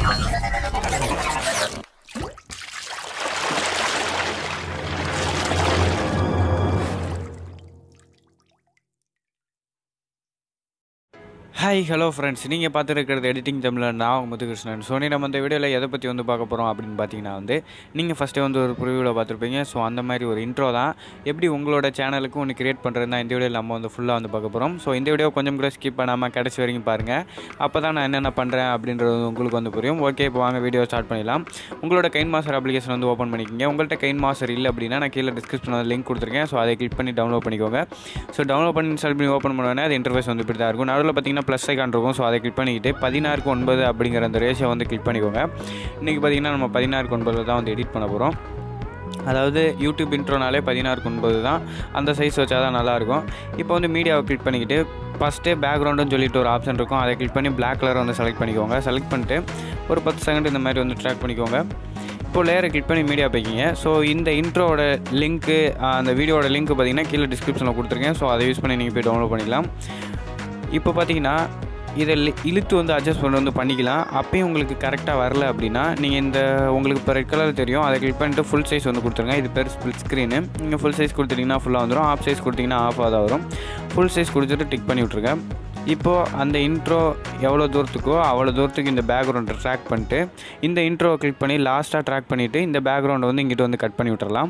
hi hello friends நீங்கள் பார்த்துருக்கிறது editing தமிழில் நான் உங்கள் முத்துகிருஷ்ணன் ஸோ நம்ம இந்த வீடியோவில் எதை பற்றி வந்து பார்க்க போகிறோம் அப்படின்னு பார்த்தீங்கன்னா வந்து நீங்கள் ஃபஸ்ட்டே வந்து ஒரு ப்ரிவியூவில் பார்த்துருப்பீங்க ஸோ அந்த மாதிரி ஒரு இன்ட்ரோ தான் எப்படி உங்களோட சேனலுக்கு ஒன்று கிரியேட் பண்ணுறது தான் இந்த வீடியோவில் நம்ம வந்து ஃபுல்லாக வந்து பார்க்க போகிறோம் ஸோ இந்த வீடியோ கொஞ்சம் கூட ஸ்கிப் பண்ணாமல் கடைசி வரைக்கும் பாருங்கள் அப்போ தான் நான் என்னென்ன பண்ணுறேன் அப்படின்றது உங்களுக்கு வந்து புரியும் ஓகே இப்போ வாங்க வீடியோ ஸ்டார்ட் பண்ணிடலாம் உங்களோட கைன் மாஸ்டர் அப்ளிகேஷன் வந்து ஓப்பன் பண்ணிக்கோங்க உங்கள்கிட்ட கைன் மாஸ்டர் இல்லை அப்படின்னா நான் கீழே டிஸ்கிரிப்ஷனில் லிங்க் கொடுத்துருக்கேன் ஸோ அதை கிளிக் பண்ணி டவுன்லோட் பண்ணிக்கோங்க ஸோ டவுன்லோட் பண்ணி இன்ஸ்டால் பண்ணி ஓப்பன் பண்ணோன்னே அது இன்டர்ஃபேஸ் வந்து இப்படி தான் இருக்கும் நடுவில் பார்த்தீங்கன்னா ப்ளஸ் ஐக்கான் இருக்கும் ஸோ அதை கிளிக் பண்ணிக்கிட்டு பதினாறுக்கு ஒன்பது அப்படிங்கிற அந்த ரேஷியோ வந்து கிளிக் பண்ணிக்கோங்க இன்றைக்கி பார்த்தீங்கன்னா நம்ம பதினாறுக்கு ஒன்பது தான் வந்து எடிட் பண்ண போகிறோம் அதாவது யூடியூப் இன்ட்ரோனாலே பதினாறுக்கு ஒன்பது தான் அந்த சைஸ் வச்சா தான் நல்லாயிருக்கும் இப்போ வந்து மீடியாவை கிளிக் பண்ணிக்கிட்டு ஃபஸ்ட்டே பேக்ரவுண்டுன்னு சொல்லிட்டு ஒரு ஆப்ஷன் இருக்கும் அதை கிளிக் பண்ணி பிளாக் கலர் வந்து செலக்ட் பண்ணிக்கோங்க செலக்ட் பண்ணிட்டு ஒரு பத்து செகண்ட் இந்த மாதிரி வந்து ட்ராக் பண்ணிக்கோங்க இப்போ லேயரை கிளிக் பண்ணி மீடியா போய்க்கிங்க ஸோ இந்த இன்ட்ரோவோட லிங்க்கு அந்த வீடியோட லிங்க் பார்த்தீங்கன்னா கீழே டிஸ்கிரிப்ஷனில் கொடுத்துருக்கேன் ஸோ அதை யூஸ் பண்ணி நீங்கள் போய் டவுன்லோட் பண்ணிக்கலாம் இப்போ பார்த்தீங்கன்னா இதை லி- இழுத்து வந்து அட்ஜஸ்ட் பண்ணி வந்து பண்ணிக்கலாம் அப்பயும் உங்களுக்கு கரெக்டாக வரல அப்படின்னா நீங்கள் இந்த உங்களுக்கு இப்போ ரெட் கலர் தெரியும் அதை கிளிக் பண்ணிட்டு ஃபுல் சைஸ் வந்து கொடுத்துருங்க இது பேர் ஸ்பிளிட் ஸ்க்ரீனு நீங்கள் ஃபுல் சைஸ் கொடுத்துட்டிங்கன்னா ஃபுல்லாக வந்துடும் ஆஃப் சைஸ் கொடுத்தீங்கன்னா ஆஃபாக தான் வரும் ஃபுல் சைஸ் கொடுத்துட்டு டிக் பண்ணி விட்ருங்க இப்போது அந்த இன்ட்ரோ எவ்வளோ தூரத்துக்கோ அவ்வளோ தூரத்துக்கு இந்த பேக்ரவுண்டை ட்ராக் பண்ணிட்டு இந்த இன்ட்ரோவை கிளிக் பண்ணி லாஸ்ட்டாக ட்ராக் பண்ணிவிட்டு இந்த பேக்ரவுண்டை வந்து இங்கிட்ட வந்து கட் பண்ணி விட்டுறலாம்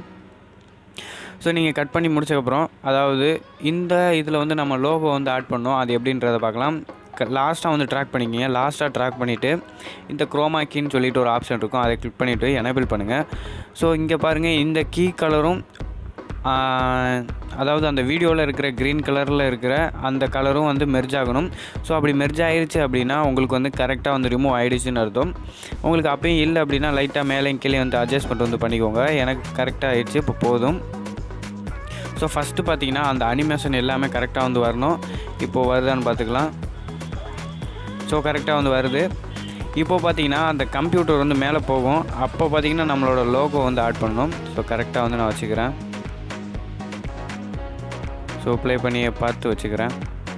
ஸோ நீங்கள் கட் பண்ணி முடிச்சக்கப்புறம் அதாவது இந்த இதில் வந்து நம்ம லோகோ வந்து ஆட் பண்ணோம் அது எப்படின்றத பார்க்கலாம் லாஸ்ட்டாக வந்து ட்ராக் பண்ணிக்கிங்க லாஸ்ட்டாக ட்ராக் பண்ணிவிட்டு இந்த குரோமா கீன்னு சொல்லிட்டு ஒரு ஆப்ஷன் இருக்கும் அதை கிளிக் பண்ணிவிட்டு எனேபிள் பண்ணுங்கள் ஸோ இங்கே பாருங்கள் இந்த கீ கலரும் அதாவது அந்த வீடியோவில் இருக்கிற க்ரீன் கலரில் இருக்கிற அந்த கலரும் வந்து மெர்ஜ் ஆகணும் ஸோ அப்படி மெர்ஜ் ஆயிருச்சு அப்படின்னா உங்களுக்கு வந்து கரெக்டாக வந்து ரிமூவ் ஆகிடுச்சுன்னு அர்த்தம் உங்களுக்கு அப்பயும் இல்லை அப்படின்னா லைட்டாக மேலே கீழே வந்து அட்ஜஸ்ட்மெண்ட் வந்து பண்ணிக்கோங்க எனக்கு கரெக்டாக ஆயிடுச்சு இப்போ போதும் ஸோ ஃபஸ்ட்டு பார்த்தீங்கன்னா அந்த அனிமேஷன் எல்லாமே கரெக்டாக வந்து வரணும் இப்போது வருதான்னு பார்த்துக்கலாம் ஸோ கரெக்டாக வந்து வருது இப்போ பார்த்தீங்கன்னா அந்த கம்ப்யூட்டர் வந்து மேலே போகும் அப்போ பார்த்தீங்கன்னா நம்மளோட லோகோ வந்து ஆட் பண்ணணும் ஸோ கரெக்டாக வந்து நான் வச்சுக்கிறேன் ஸோ ப்ளே பண்ணி பார்த்து வச்சுக்கிறேன்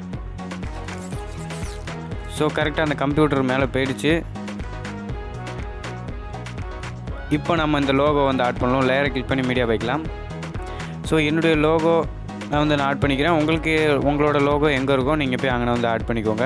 ஸோ கரெக்டாக அந்த கம்ப்யூட்டர் மேலே போயிடுச்சு இப்போ நம்ம இந்த லோகோ வந்து ஆட் பண்ணலாம் லேயரை கிளிக் பண்ணி மீடியா வைக்கலாம் ஸோ என்னுடைய லோகோ நான் வந்து நான் ஆட் பண்ணிக்கிறேன் உங்களுக்கு உங்களோட லோகோ எங்கே இருக்கோ நீங்கள் போய் அங்கே வந்து ஆட் பண்ணிக்கோங்க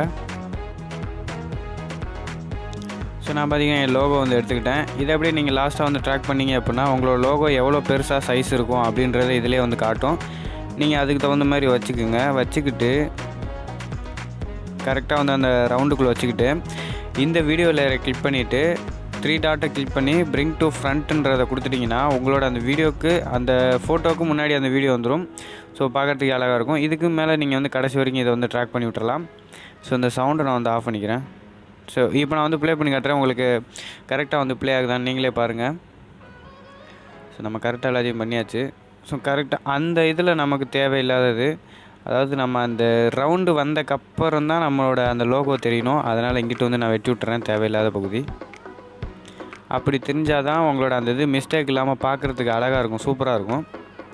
ஸோ நான் பார்த்தீங்கன்னா என் லோகோ வந்து எடுத்துக்கிட்டேன் இதை அப்படியே நீங்கள் லாஸ்ட்டாக வந்து ட்ராக் பண்ணீங்க அப்படின்னா உங்களோட லோகோ எவ்வளோ பெருசாக சைஸ் இருக்கும் அப்படின்றத இதிலே வந்து காட்டும் நீங்கள் அதுக்கு தகுந்த மாதிரி வச்சுக்கோங்க வச்சுக்கிட்டு கரெக்டாக வந்து அந்த ரவுண்டுக்குள்ளே வச்சுக்கிட்டு இந்த வீடியோ லேயரை கிளிக் பண்ணிவிட்டு த்ரீ டாட்டை கிளிக் பண்ணி பிரிங் டு ஃப்ரண்ட்டுன்றதை கொடுத்துட்டிங்கன்னா உங்களோட அந்த வீடியோக்கு அந்த ஃபோட்டோவுக்கு முன்னாடி அந்த வீடியோ வந்துடும் ஸோ பார்க்குறதுக்கு அழகாக இருக்கும் இதுக்கு மேலே நீங்கள் வந்து கடைசி வரைக்கும் இதை வந்து ட்ராக் பண்ணி விட்டுறலாம் ஸோ இந்த சவுண்டை நான் வந்து ஆஃப் பண்ணிக்கிறேன் ஸோ இப்போ நான் வந்து ப்ளே பண்ணி காட்டுறேன் உங்களுக்கு கரெக்டாக வந்து ப்ளே ஆகுதான்னு நீங்களே பாருங்கள் ஸோ நம்ம கரெக்டாக எல்லாத்தையும் பண்ணியாச்சு ஸோ கரெக்டாக அந்த இதில் நமக்கு தேவையில்லாதது அதாவது நம்ம அந்த ரவுண்டு வந்தக்கப்புறம் தான் நம்மளோட அந்த லோகோ தெரியணும் அதனால் இங்கிட்டு வந்து நான் வெட்டி விட்டுறேன் தேவையில்லாத பகுதி அப்படி தெரிஞ்சால் தான் உங்களோட அந்த இது மிஸ்டேக் இல்லாமல் பார்க்குறதுக்கு அழகாக இருக்கும் சூப்பராக இருக்கும்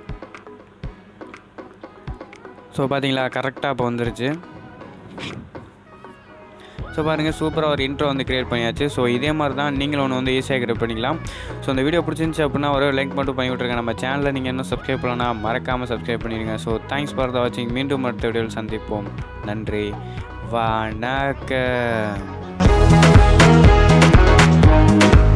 ஸோ பார்த்தீங்களா கரெக்டாக இப்போ வந்துருச்சு ஸோ பாருங்கள் சூப்பராக ஒரு இன்ட்ரோ வந்து கிரியேட் பண்ணியாச்சு ஸோ இதே மாதிரி தான் நீங்களும் ஒன்று வந்து ஈஸியாக கிரியேட் பண்ணிக்கலாம் ஸோ இந்த வீடியோ பிடிச்சிருந்துச்சு அப்படின்னா ஒரு லைக் மட்டும் பண்ணி விட்ருங்க நம்ம சேனலில் நீங்கள் இன்னும் சப்ஸ்கிரைப் பண்ணலாம் மறக்காமல் சப்ஸ்கிரைப் பண்ணிடுங்க ஸோ தேங்க்ஸ் ஃபார் த வாட்சிங் மீண்டும் அடுத்த வீடியோவில் சந்திப்போம் நன்றி வணக்கம்